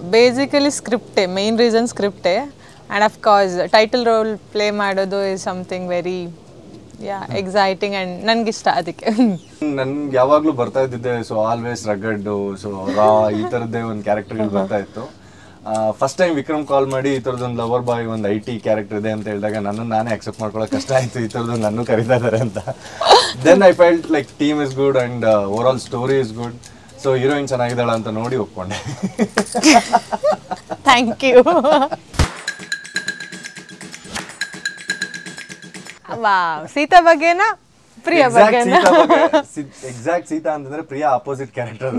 Basically ಸ್ಕ್ರಿಪ್ಟೇ main reason ಸ್ಕ್ರಿಪ್ಟೇ and of course title role play ಮಾಡೋದು is something very yeah exciting and ನನಗಿಷ್ಟ ಅದಕ್ಕೆ ನನ್ಗೆ ಯಾವಾಗ್ಲೂ ಬರ್ತಾ ಇದ್ದಿದ್ದೆ so always rugged so raw ಈ ತರದ್ದೇ ಒಂದು ಕ್ಯಾರೆಕ್ಟರ್ ಬರ್ತಾ ಇತ್ತು ಫಸ್ಟ್ ಟೈಮ್ ವಿಕ್ರಮ್ ಕಾಲ್ ಮಾಡಿ ಈ ಥರದೊಂದು ಲವರ್ ಬಾಯ್ ಒಂದು ಐ ಟಿ ಕ್ಯಾರೆಕ್ಟರ್ ಇದೆ ಅಂತ ಹೇಳಿದಾಗ ನನ್ನ ನಾನೇ ಅಕ್ಸೆಪ್ಟ್ ಮಾಡ್ಕೊಳ್ಳೋಕೆ ಕಷ್ಟ ಆಯ್ತು ಈ ಥರದ್ದು ನನ್ನ ಕರೀತಾ ಇದ್ದಾರೆ ಅಂತ then I felt like team is good and overall story is good so heroine ಚೆನ್ನಾಗಿದ್ದಾಳ ಅಂತ ನೋಡಿ ಒಪ್ಕೊಂಡೆ ಥ್ಯಾಂಕ್ ಯು ವಾ ಸೀತಾ ಬಗ್ಗೆನಾ ಪ್ರಿಯ ಬಗ್ಗೆನಾ ಎಕ್ಸಾಕ್ಟ್ ಸೀತಾ ಅಂತಂದ್ರೆ Priya opposite character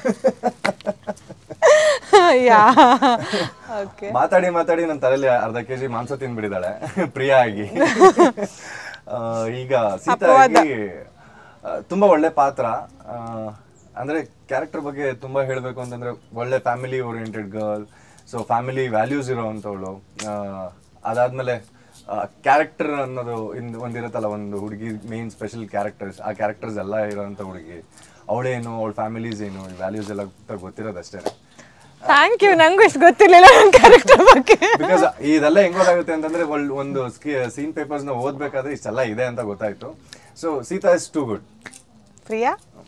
yeah okay ಮಾತಾಡಿ ಮಾತಾಡಿ ನನ್ನ ತಲೆಯಲ್ಲಿ ಅರ್ಧ ಕೆಜಿ ಮಾಂಸ ತಿಂದ್ಬಿಟ್ಟಿದ್ದಾಳೆ ಪ್ರಿಯಾ ಆಗಿ ಆ, ಈಗ ಸೀತಾ ಆಗಿ ಆ, ತುಂಬಾ ಒಳ್ಳೆ ಪಾತ್ರ ಆ, ಅಂದ್ರೆ ಕ್ಯಾರೆಕ್ಟರ್ ಬಗ್ಗೆ ತುಂಬಾ ಹೇಳ್ಬೇಕು ಅಂತಂದ್ರೆ ಒಳ್ಳೆ family oriented girl so family values ಇರೋವಂಥವಳು ಅದಾದ್ಮೇಲೆ ಕ್ಯಾರೆಕ್ಟರ್ ಅನ್ನೋದು ಇನ್ ಒಂದಿರುತ್ತಲ್ಲ ಒಂದು ಹುಡುಗಿ ಮೇನ್ ಸ್ಪೆಷಲ್ ಕ್ಯಾರೆಕ್ಟರ್ಸ್ ಆ ಕ್ಯಾರೆಕ್ಟರ್ಸ್ ಎಲ್ಲ ಇರೋಂಥ ಹುಡುಗಿ ಅವಳೇನು ಅವಳ ಫ್ಯಾಮಿಲೀಸ್ ಏನು ವ್ಯಾಲ್ಯೂಸ್ ಎಲ್ಲ ಗೊತ್ತಿರೋದಷ್ಟೇ ಥ್ಯಾಂಕ್ ಯು ನಂಗೂ ಇಷ್ಟು ಗೊತ್ತಿರಲಿಲ್ಲ ನನ್ನ ಕ್ಯಾರೆಕ್ಟರ್ ಬಗ್ಗೆ ಬಿಕಾಸ್ ಇದೆಲ್ಲ ಹೆಂಗ್ ಗೊತ್ತಾಗುತ್ತೆ ಅಂತಂದ್ರೆ ಒಳ್- ಒಂದು ಸೀನ್ ಪೇಪರ್ಸ್ ನ ಓದ್ಬೇಕಾದ್ರೆ ಇಷ್ಟೆಲ್ಲ ಇದೆ ಅಂತ ಗೊತ್ತಾಯ್ತು so Sita is too good Priya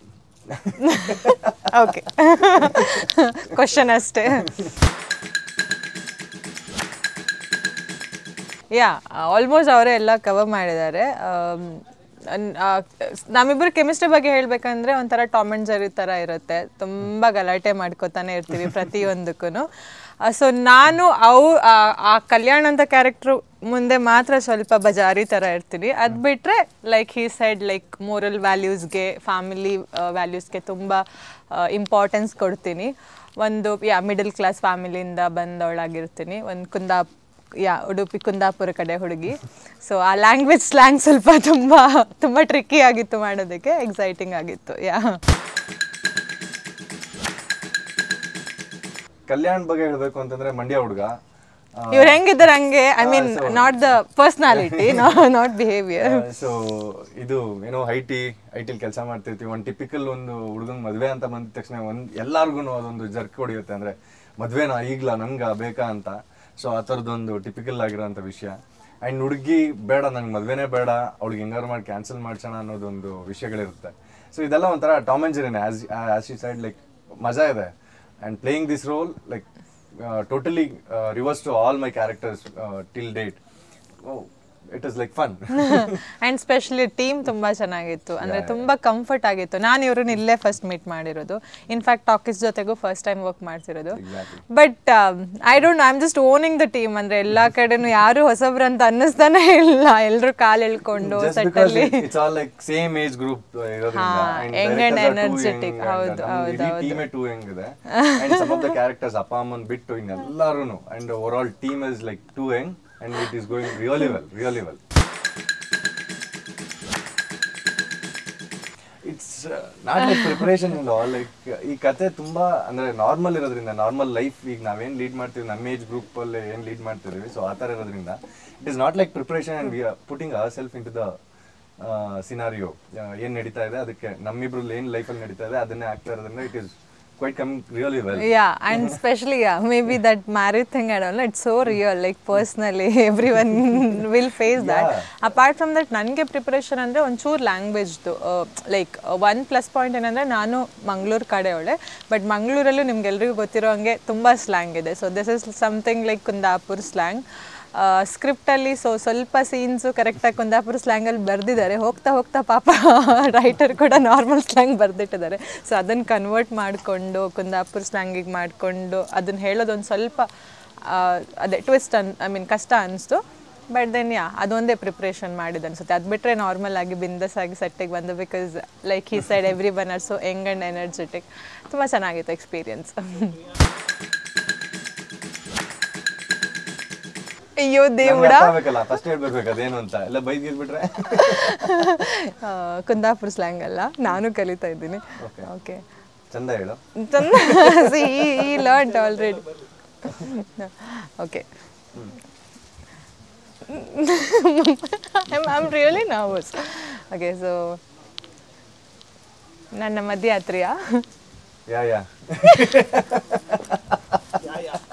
okay question ಅಷ್ಟೇ ಯಾ ಆಲ್ಮೋಸ್ಟ್ ಅವರೇ ಎಲ್ಲ ಕವರ್ ಮಾಡಿದ್ದಾರೆ ಆಮ್, ಅನ್- ಆ, ನಮ್ಮಿಬ್ಬರು ಕೆಮಿಸ್ಟ್ರಿ ಬಗ್ಗೆ ಹೇಳ್ಬೇಕಂದ್ರೆ ಒಂಥರ ಟಾಮ್ ಅಂಡ್ ಜೆರಿ ಥರ ಇರುತ್ತೆ ತುಂಬ ಗಲಾಟೆ ಮಾಡ್ಕೋತಾನೆ ಇರ್ತೀವಿ ಪ್ರತಿಯೊಂದಕ್ಕೂ ಸೊ ನಾನು ಅವು ಆ- ಆ ಕಲ್ಯಾಣ್ ಅಂತ ಕ್ಯಾರೆಕ್ಟ್ರು ಮುಂದೆ ಮಾತ್ರ ಸ್ವಲ್ಪ ಬಜಾರಿ ಥರ ಇರ್ತೀನಿ ಅದು ಬಿಟ್ಟರೆ like he side like moral ವ್ಯಾಲ್ಯೂಸ್ಗೆ ಫ್ಯಾಮಿಲಿ ವ್ಯಾಲ್ಯೂಸ್ಗೆ ತುಂಬ ಇಂಪಾರ್ಟೆನ್ಸ್ ಕೊಡ್ತೀನಿ ಒಂದು ಯಾ ಮಿಡಲ್ ಕ್ಲಾಸ್ ಫ್ಯಾಮಿಲಿಯಿಂದ ಬಂದವಳಾಗಿರ್ತೀನಿ ಒಂದು ಕುಂದಾ ಯಾ ಉಡುಪಿ ಕುಂದಾಪುರ ಕಡೆ ಹುಡುಗಿ ಸೊ ಆ ಲ್ಯಾಂಗ್ವೇಜ್ ಸ್ಲ್ಯಾಂಗ್ ಸ್ವಲ್ಪ ತುಂಬ ತುಂಬ ಟ್ರಿಕ್ಕಿ ಆಗಿತ್ತು ಮಾಡೋದಕ್ಕೆ ಎಕ್ಸೈಟಿಂಗ್ ಆಗಿತ್ತು ಯಾ ಕಲ್ಯಾಣ್ ಬಗ್ಗೆ ಹೇಳ್ಬೇಕು ಅಂತಂದ್ರೆ ಮಂಡ್ಯ ಹುಡುಗ ಇವ್ರು ಹೆಂಗಿದ್ದಾರೆ ಹಂಗೆ I mean not the personality not behaviour so ಇದು ಏನೋ ಐ ಟಿ ಐ ಟಿಲಿ ಕೆಲಸ ಮಾಡ್ತಿರ್ತೀವಿ ಒಂದು ಟಿಪಿಕಲ್ ಒಂದು ಹುಡುಗನ್ ಮದ್ವೆ ಅಂತ ಬಂದ ತಕ್ಷಣ ಒಂದ್ ಎಲ್ಲಾರ್ಗು ಅದೊಂದು ಜರ್ಕ್ ಹೊಡಿಯುತ್ತೆ ಅಂದ್ರೆ ಮದ್ವೆನಾ ಈಗ್ಲಾ ನನ್ಗ ಬೇಕಾ ಅಂತ ಸೊ ಆ ಥರದೊಂದು ಟಿಪಿಕಲ್ ಆಗಿರೋಂಥ ವಿಷಯ ಆ್ಯಂಡ್ ಹುಡುಗಿ ಬೇಡ ನಂಗೆ ಮದ್ವೆನೇ ಬೇಡ ಅವ್ಳಿಗೆ ಹೆಂಗಾರು ಮಾಡಿ ಕ್ಯಾನ್ಸಲ್ ಮಾಡ್ಸೋಣ ಅನ್ನೋದೊಂದು ವಿಷಯಗಳಿರುತ್ತೆ ಸೊ ಇದೆಲ್ಲ ಒಂಥರ ಟಾಮ್ ಅಂಡ್ ಜೆರಿನೇ ಆಸ್ ಆಸ್ ಈ ಸೈಡ್ ಲೈಕ್ ಮಜಾ ಇದೆ and playing this role like totally reverse to all my characters till date it is like fun and specially team ತುಂಬ ಚೆನ್ನಾಗಿತ್ತು ಅಂದರೆ ತುಂಬ ಕಂಫರ್ಟ್ ಆಗಿತ್ತು ನಾನು ಇವ್ರನ್ನ ಇಲ್ಲೇ ಫಸ್ಟ್ ಮೀಟ್ ಮಾಡಿರೋದು ಇನ್ಫ್ಯಾಕ್ಟ್ ಟಾಕೀಸ್ ಜೊತೆಗೂ ಫಸ್ಟ್ ಟೈಮ್ ವರ್ಕ್ ಮಾಡ್ತಿರೋದು but I don't I am just owning the team ಅಂದರೆ ಎಲ್ಲ ಕಡೆನೂ ಯಾರು ಹೊಸಬ್ರು ಅಂತ ಅನ್ನಿಸ್ತಾನೆ ಇಲ್ಲ ಎಲ್ಲರೂ ಕಾಲು ಎಳ್ಕೊಂಡು just because ಸೆಟ್ಟಲ್ಲಿ it- it's all like same age group uh, ಇರೋದ್ರಿಂದ ಹಾ, and young directors and are too energetic. young and ಹೌದು, ನಮ್ಮ ಹೌದು, ಇಡೀ ಹೌದು. team ಟೂ ಯಂಗ್ ಇದೆ and some of the characters ಅಪ್ಪ ಅಮ್ಮನ್ ಬಿಟ್ಟು ಇನ್ನೆಲ್ಲರೂ and overall team is like too young and it is going really well really well it's not like preparation ಇಲ್ಲ ಲೈಕ್ ಈ ಕತೆ ತುಂಬಾ ಅಂದ್ರೆ ನಾರ್ಮಲ್ ಇರೋದ್ರಿಂದ ನಾರ್ಮಲ್ ಲೈಫ್ ಈಗ ನಾವೇನ್ ಲೀಡ್ ಮಾಡ್ತೀವಿ ನಮ್ಮ ಏಜ್ ಗ್ರೂಪ್ ಅಲ್ಲಿ ಏನ್ ಲೀಡ್ ಮಾಡ್ತಿದೀವಿ ಸೊ ಆ ತರ ಇರೋದ್ರಿಂದ it is not like preparation and we are putting our self into the scenario ಏನ್ ನಡೀತಾ ಇದೆ ಅದಕ್ಕೆ ನಮ್ಮಿಬ್ರಲ್ಲಿ ಏನ್ ಲೈಫಲ್ಲಿ ನಡೀತಾ ಇದೆ ಅದನ್ನೇ ಆಗ್ತಾ ಇರೋದ್ರಿಂದ it is quite come really well Yeah, and especially yeah, maybe that married thing I don't know. It's so real. Like personally, everyone will face that. Apart from that, ನನಗೆ ಪ್ರಿಪರೇಷನ್ ಅಂದರೆ ಒಂಚೂರು ಲ್ಯಾಂಗ್ವೇಜ್ದು ಲೈಕ್ ಒನ್ ಪ್ಲಸ್ ಪಾಯಿಂಟ್ ಏನಂದರೆ ನಾನು Mangaluru ಕಡೆಯವಳೆ but ಮಂಗಳೂರಲ್ಲೂ ನಿಮ್ಗೆಲ್ರಿಗೂ ಗೊತ್ತಿರೋ ಹಂಗೆ ತುಂಬ ಸ್ಲ್ಯಾಂಗ್ ಇದೆ so this is something like Kundapur slang ಸ್ಕ್ರಿಪ್ಟಲ್ಲಿ ಸೊ ಸ್ವಲ್ಪ ಸೀನ್ಸು ಕರೆಕ್ಟಾಗಿ ಕುಂದಾಪುರ ಸ್ಲ್ಯಾಂಗಲ್ಲಿ ಬರೆದಿದ್ದಾರೆ ಹೋಗ್ತಾ ಹೋಗ್ತಾ ಪಾಪ ರೈಟರ್ ಕೂಡ ನಾರ್ಮಲ್ ಸ್ಲ್ಯಾಂಗ್ ಬರೆದಿಟ್ಟಿದ್ದಾರೆ ಸೊ ಅದನ್ನು ಕನ್ವರ್ಟ್ ಮಾಡಿಕೊಂಡು ಕುಂದಾಪುರ ಸ್ಲ್ಯಾಂಗಿಗೆ ಮಾಡಿಕೊಂಡು ಅದನ್ನು ಹೇಳೋದೊಂದು ಸ್ವಲ್ಪ ಆ, ಅದೇ ಟ್ವಿಸ್ಟ್ ಅನ್ ಐ ಮೀನ್ ಕಷ್ಟ ಅನಿಸ್ತು ಬಟ್ ದೆನ್ ಯಾ ಅದೊಂದೇ ಪ್ರಿಪ್ರೇಷನ್ ಮಾಡಿದ್ದು ಅನಿಸುತ್ತೆ ಅದು ಬಿಟ್ಟರೆ ನಾರ್ಮಲ್ ಆಗಿ ಬಿಂದಸ್ ಆಗಿ ಸೆಟ್ಟಿಗೆ ಬಂದು ಬಿಕಾಸ್ ಲೈಕ್ ಈ side everyone are so young and energetic ತುಂಬ ಚೆನ್ನಾಗಿತ್ತು ಎಕ್ಸ್ಪೀರಿಯನ್ಸ್ ಅಯ್ಯೋ ದೇವ್ಡ ಆಗ್ಬೇಕಲ್ಲ ಫಸ್ಟ್ ಹೇಳ್ಬೇಕು ಅದೇನು ಅಂತ ಎಲ್ಲ ಬೈದ್ ಗಿರ್ಬಿಟ್ರೆ ಆ, ಕುಂದಾಪುರ ಸ್ಲ್ಯಾಂಗ್ ಅಲ್ಲ ನಾನು ಕಲಿತಾ ಇದ್ದೀನಿ ಓಕೆ ಚಂದ ಹೇಳು ಚಂದ ಈ learn already okay I am really nervous okay so ನನ್ನ ಮಧ್ಯಯಾತ್ರೆಯಾ ಯಾ ಯಾ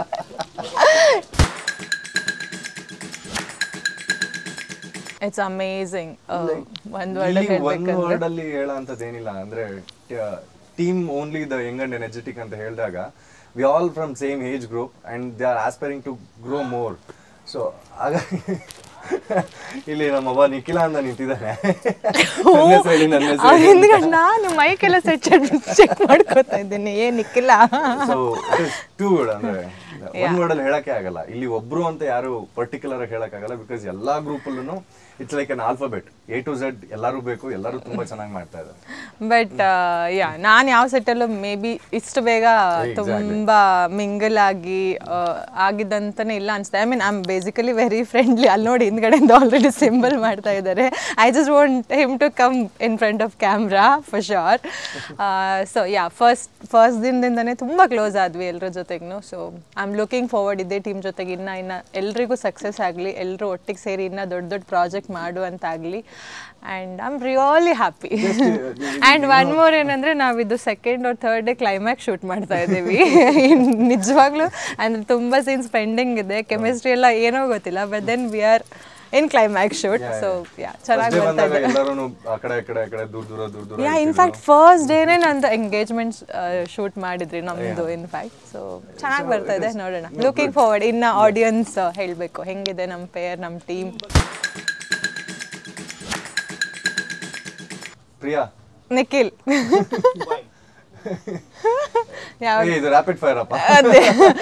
ಇಟ್ಸ್ ಅಮೇಝಿಂಗ್ ಒಂದು ಇಲ್ಲಿ ವರ್ಡ್ ಒಂದು ಹೇಳ್ಬೇಕಂದ್ರೆ ವರ್ಡ್ ಅಲ್ಲಿ ಹೇಳೋಂಥದ್ದೇನಿಲ್ಲ ಅಂದ್ರೆ team only the young and energetic ಅಂತ ಹೇಳಿದಾಗ we all from same age group and they are aspiring to grow more so ಹಾಗಾಗಿ ಇಲ್ಲಿ ನಮ್ಮೊಬ್ಬ ನಿಖಿಲ ಅಂತ ನಿಂತಿದ್ದಾನೆ ನನ್ನ ಹೆಸರು ಹೇಳಿ, ನನ್ನ ಹೆಸರು ಅವ್ರ ಹೇಳಿ. ಹಿಂದ್ಗಡೆ ನಾನು ಮೈಕೆಲ್ಲ ಸೆಟ್ ಚೆಕ್ ಮಾಡ್ಕೋತಾ ಇದ್ದೀನಿ ಏನಿಕ್ಕಿಲ್ಲ ಸೊ ಟೂ ವರ್ಡ್ ಅಂದ್ರೆ ಒಂದ್ ವರ್ಡ್ ಅಲ್ಲಿ ಹೇಳಕ್ಕೆ ಆಗಲ್ಲ ಇಲ್ಲಿ ಒಬ್ರು ಅಂತ ಯಾರು ಪರ್ಟಿಕ್ಯುಲರ್ ಆಗಿ ಹೇಳಕ್ ಆಗಲ್ಲ ಬಿಕಾಸ್ ಎಲ್ಲಾ ಗ್ರೂಪ್ ಅಲ್ಲೂ it's like an alphabet A to Z ಎಲ್ಲರೂ ಬೇಕು ಎಲ್ಲರೂ ತುಂಬಾ ಚೆನ್ನಾಗಿ ಮಾಡ್ತಾ ಇದ್ದಾರೆ ಬಟ್ ಯಾ ನಾನು ಯಾವ ಸೆಟ್ಟಲ್ಲೂ ಮೇ ಬಿ ಇಷ್ಟು ಬೇಗ ತುಂಬಾ ಮಿಂಗಲ್ ಆಗಿ ಆ, ಆಗಿದ್ದಂತಾನೆ ಇಲ್ಲ ಅನ್ಸುತ್ತೆ I mean I am basically very friendly ಅಲ್ಲಿ ನೋಡಿ ಹಿಂದ್ಗಡೆಯಿಂದ ಆಲ್ರೆಡಿ ಸಿಂಬಲ್ ಮಾಡ್ತಾ ಇದ್ದಾರೆ I just want him to come in front of camera for sure so yeah first first ದಿನದಿಂದನೇ ತುಂಬ ಕ್ಲೋಸ್ ಆದ್ವಿ ಎಲ್ಲರ ಜೊತೆಗೂ so I am looking forward ಇದೇ ಟೀಮ್ ಜೊತೆಗೆ ಇನ್ನ ಇನ್ನ ಎಲ್ರಿಗೂ ಸಕ್ಸಸ್ ಆಗಲಿ ಎಲ್ಲರೂ ಒಟ್ಟಿಗೆ ಸೇರಿ ಇನ್ನ ದೊಡ್ಡ ದೊಡ್ಡ ಪ್ರಾಜೆಕ್ಟ್ ಮಾಡುವಂತಾಗಲಿ and I am really happy and one more ಏನಂದ್ರೆ ನಾವು ಇದು second or third day climax shoot ಮಾಡ್ತಾ ಇದ್ದೀವಿ ನಿಜವಾಗ್ಲೂ ಅಂದ್ರೆ ತುಂಬ ಸೀನ್ಸ್ ಪೆಂಡಿಂಗ್ ಇದೆ ಕೆಮಿಸ್ಟ್ರಿ ಎಲ್ಲ ಏನೋ ಗೊತ್ತಿಲ್ಲ but then we are in climax shoot so yeah ಚೆನ್ನಾಗಿ ಬರ್ತಾ ಬಂದಾಗ ಇದೆ ಎಲ್ಲರೂ ಆ ಕಡೆ ಈ ಕಡೆ ಈ ಕಡೆ ದೂರ ದೂರ ದೂರ ದೂರ ಯಾ ಇನ್ಫ್ಯಾಕ್ಟ್ ಫಸ್ಟ್ ಡೇನೇ ನಂದು ಎಂಗೇಜ್ಮೆಂಟ್ ಶೂಟ್ ಮಾಡಿದ್ರಿ ನಮ್ಮದು ಇನ್ಫ್ಯಾಕ್ಟ್ ಸೊ ಚೆನ್ನಾಗಿ ಬರ್ತಾ ಇದೆ ನೋಡೋಣ ಲುಕಿಂಗ್ ಫಾರ್ವರ್ಡ್ ಇನ್ನು ಆಡಿಯನ್ಸ್ ಹೇಳಬೇಕು ಹೆಂಗಿದೆ ನಮ್ಮ ಪೇರ್ ನಮ್ಮ ಟೀಮ್ ಪ್ರಿಯಾ ನಿಖಿಲ್ ಯಾವ ಏ, ಇದು ರ್ಯಾಪಿಡ್ ಫೈರ್ ಅಪ್ಪ ಅದೇ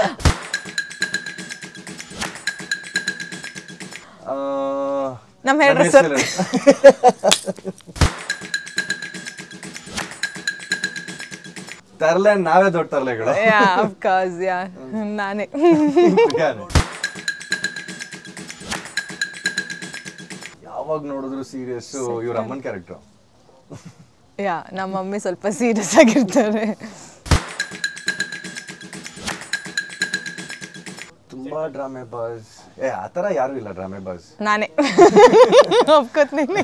ಆ, ನಮ್ಮ ನನ್ನ ಹೇಳ್ರಿ ಸರ್ ಹೆಸರು- ತರ್ಲೆ ನಾವೇ ದೊಡ್ಡ ತರ್ಲೆಗಳು ಯಾ ಅಫ್ಕೋರ್ಸ್ ಯಾ ನಾನೇ ಪ್ರಿಯಾನೇ. ಯಾವಾಗ ನೋಡಿದ್ರು ಸೀರಿಯಸ್ ಇವ್ರ ಅಮ್ಮನ್ ಕ್ಯಾರೆಕ್ಟರ್ ಯಾ ನಮ್ಮ ಮಮ್ಮಿ ಸ್ವಲ್ಪ ಸೀರಿಯಸ್ ಆಗಿರ್ತಾರೆ ತುಂಬಾ ಡ್ರಾಮೆ ಬಾಸ್ ಏ ಆತರ ಯಾರು ಇಲ್ಲ ಡ್ರಾಮೆ ಬಾಸ್ ನಾನೇ ಒಪ್ಕೋತೀನಿ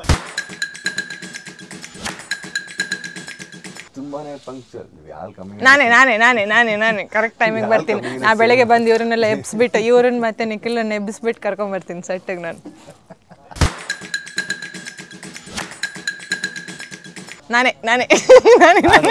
ತುಂಬಾನೇ ಪಂಕ್ಚರ್ ಯಾರು ಕಮ್ಮಿ ನಾನೇ ನಾನೇ ನಾನೇ ನಾನೇ ನಾನೇ ಕರೆಕ್ಟ್ ಟೈಮಿಗೆ ಯಾರ್ ಬರ್ತೀನಿ ಕಮ್ಮಿ ನಾ ಬೆಳಗ್ಗೆ ಬಂದು ಇವ್ರನ್ನೆಲ್ಲ ಎಬ್ಸ್ಬಿಟ್ಟು ಇವ್ರನ್ನ ಮತ್ತೆ ನಿಖಿಲನ್ನ ಎಬ್ಬಿಸ್ಬಿಟ್ಟು ಕರ್ಕೊಂಬರ್ತೀನಿ ಸೆಟ್ಟಿಗೆ ನಾನು ನಾನೇ ನಾನೇ ನಾನೇ ನಾನೇ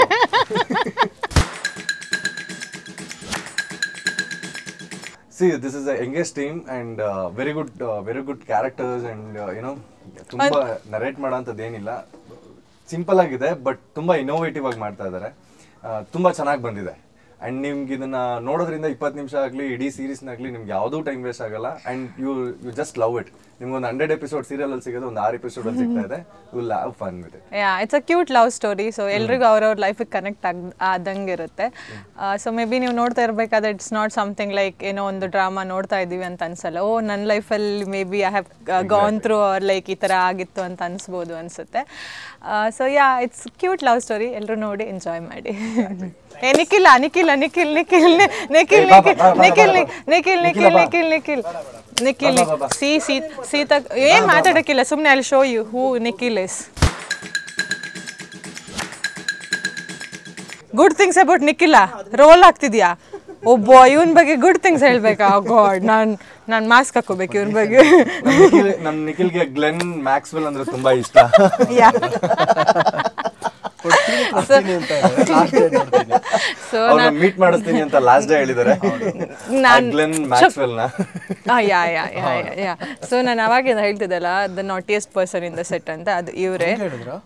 see this is engage team and very good very good characters and you know ತುಂಬಾ ನರೇಟ್ ಮಾಡೋಂಥದ್ದು ಏನಿಲ್ಲ ಸಿಂಪಲ್ ಆಗಿದೆ ಬಟ್ ತುಂಬಾ ಇನೋವೇಟಿವ್ ಆಗಿ ಮಾಡ್ತಾ ಇದ್ದಾರೆ ತುಂಬಾ ಚೆನ್ನಾಗಿ ಬಂದಿದೆ ಅಂಡ್ ನಿಮ್ಗೆ ಇದನ್ನ ನೋಡೋದ್ರಿಂದ ಇಪ್ಪತ್ತು ನಿಮಿಷ ಆಗಲಿ ಇಡೀ ಸೀರೀಸ್ನಾಗಲಿ ನಿಮ್ಗೆ ಯಾವುದೂ ಟೈಮ್ ವೇಸ್ಟ್ ಆಗಲ್ಲ and you you just love it ನಿಮ್ಗೆ ಒಂದು ಹಂಡ್ರೆಡ್ ಎಪಿಸೋಡ್ ಸೀರಿಯಲ್ ಅಲ್ಲಿ ಸಿಗೋದು ಒಂದು ಆರು ಎಪಿಸೋಡ್ ಅಲ್ಲಿ ಸಿಗ್ತಾ ಇದೆ you love fun with it yeah it's a cute love story so ಎಲ್ರಿಗೂ ಅವ್ರವ್ರ ಲೈಫಿಗೆ ಕನೆಕ್ಟ್ ಆಗ್ ಆದಂಗೆ ಇರುತ್ತೆ ಸೊ ಮೇ ಬಿ ನೀವು ನೋಡ್ತಾ ಇರಬೇಕಾದ್ರೆ ಇಟ್ಸ್ ನಾಟ್ ಸಮಥಿಂಗ್ ಲೈಕ್ ಏನೋ ಒಂದು ಡ್ರಾಮಾ ನೋಡ್ತಾ ಇದ್ದೀವಿ ಅಂತ ಅನ್ಸಲ್ಲ ಓ ನನ್ನ ಲೈಫಲ್ಲಿ maybe I have gone through or like ಈ ಥರ ಆಗಿತ್ತು ಅಂತ ಅನ್ಸ್ಬೋದು ಅನ್ಸುತ್ತೆ so yeah it's cute love story ಎಲ್ಲರೂ ನೋಡಿ ಎಂಜಾಯ್ ಮಾಡಿ ಏ ನಿಖಿಲ್ ನಿಖಿಲ್ ನಿಖಿಲ್ ನಿಖಿಲ್ ನಿಖಿಲ್ ಏ, ಬಾ, ನಿಖಿಲ್ ಬಾ, ಬಾ, ನಿಖಿಲ್ ಬಾ, ನಿಖಿಲ್ ನಿಖಿಲ್ ನಿಖಿಲ್ ನಿಖಿಲ್ ನಿಖಿಲ್ ಬಾ, ಬಾ, ಬಾ. ಸಿ ಸಿ ಸೀತಾ ಏನ್ ಮಾತಾಡಕ್ಕಿಲ್ಲ ಸುಮ್ಮನೆ ಅಲ್ಲಿ show you who Nikhil is good things about Nikhil role ಆಗ್ತಿದ್ಯಾ ಒಬ್ಬ ಇವನ್ ಬಗ್ಗೆ ಗುಡ್ ಥಿಂಗ್ಸ್ ಹೇಳ್ಬೇಕಾ ಗಾಡ್ ನಾನ್ ನಾನ್ ಮಾಸ್ಕ್ ಹಾಕೋಬೇಕು ಇವನ್ ಬಗ್ಗೆ ನಮ್ ನಿಖಿಲ್ ನಮ್ ನಿಖಿಲ್ಗೆ ಗ್ಲೆನ್ ಮ್ಯಾಕ್ಸ್ವೆಲ್ ಅಂದ್ರೆ ತುಂಬಾ ಇಷ್ಟ ಯಾ ಸೊ ಅವ್ರನ್ನ ಮೀಟ್ ಮಾಡಿಸ್ತೀನಿ ಅಂತ ಲಾಸ್ಟ್ ಡೇ ಹೇಳಿದ್ದಾರೆ ನಾನ್- ಗ್ಲೆನ್ ಮ್ಯಾಕ್ಸ್ವೆಲ್ ನ ಯಾ ಯಾ ಯಾ ಯಾ ಸೊ ನಾನು ಅವಾಗ ಹೇಳ್ತಿದ್ದಲ್ಲ the naughtiest person in the set ಅಂತ ಅದು ಇವರೇ ಹೇಳಿದ್ರಾ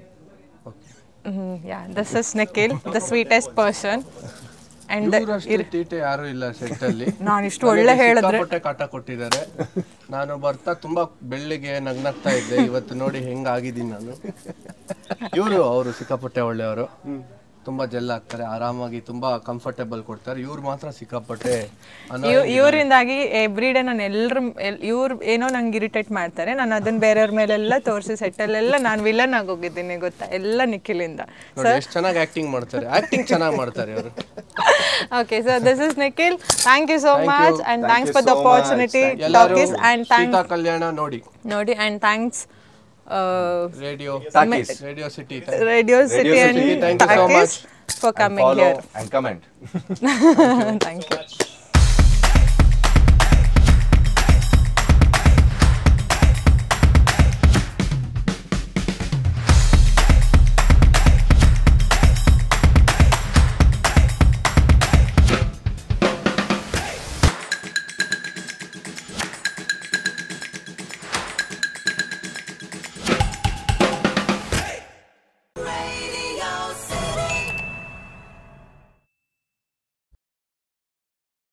yeah this is Nikhil the sweetest person and ಇವ್ರಷ್ಟು ತೀಟೆ ಯಾರು ಇಲ್ಲ ಸೆಟ್ ಅಲ್ಲಿ ನಾನು ಇಷ್ಟು ಒಳ್ಳೆ ಹೇಳಿದ್ರೆ ಸಿಕ್ಕಾಪಟ್ಟೆ ಕಾಟ ಕೊಟ್ಟಿದ್ದಾರೆ ನಾನು ಬರ್ತಾ ತುಂಬಾ ಬೆಳ್ಳಿಗೆ ನಗ್ನಗ್ತಾ ಇದ್ದೆ ಇವತ್ತು ನೋಡಿ ಹೆಂಗ್ ಆಗಿದ್ದೀನಿ ನಾನು ಇವರು ಅವರು ಸಿಕ್ಕಾಪಟ್ಟೆ ಒಳ್ಳೆಯವರು ತುಂಬಾ ಜೆಲ್ ಆಗ್ತಾರೆ ಆರಾಮಾಗಿ ತುಂಬಾ ಕಂಫರ್ಟೇಬಲ್ ಕೊಡ್ತಾರೆ ಇವ್ರು ಮಾತ್ರ ಸಿಕ್ಕಾಪಟ್ಟೆ ಅನ- ಇವ್- ಇವರಿಂದಾಗಿ ಎವ್ರಿ ಡೇ ನಾನು ಎಲ್ಲರ ಇವ್ರು ಏನೋ ನಂಗೆ ಇರಿಟೇಟ್ ಮಾಡ್ತಾರೆ ನಾನು ಅದನ್ನ ಬೇರೆಯವ್ರ ಮೇಲೆಲ್ಲ ತೋರಿಸಿ ಸೆಟ್ಟಲ್ಲೆಲ್ಲ ನಾನು ವಿಲನ್ ಆಗೋಗಿದ್ದೀನಿ ಗೊತ್ತಾ ಎಲ್ಲ ನಿಖಿಲಿಂದ ನೋಡಿ ಎಷ್ಟು ಚೆನ್ನಾಗಿ ಆಕ್ಟಿಂಗ್ ಮಾಡ್ತಾರೆ ಆಕ್ಟಿಂಗ್ ಚೆನ್ನಾಗಿ ಮಾಡ್ತಾರೆ ಅವರು okay so this is Nikhil thank you so much and Thank thanks you for the so much. Opportunity ಎಲ್ಲರೂ Talkies and thank Sita Kalyana ನೋಡಿ ನೋಡಿ and thanks radio Takis. Radio city radio city City, and thank you so Talkies much. For coming follow here and comment thank you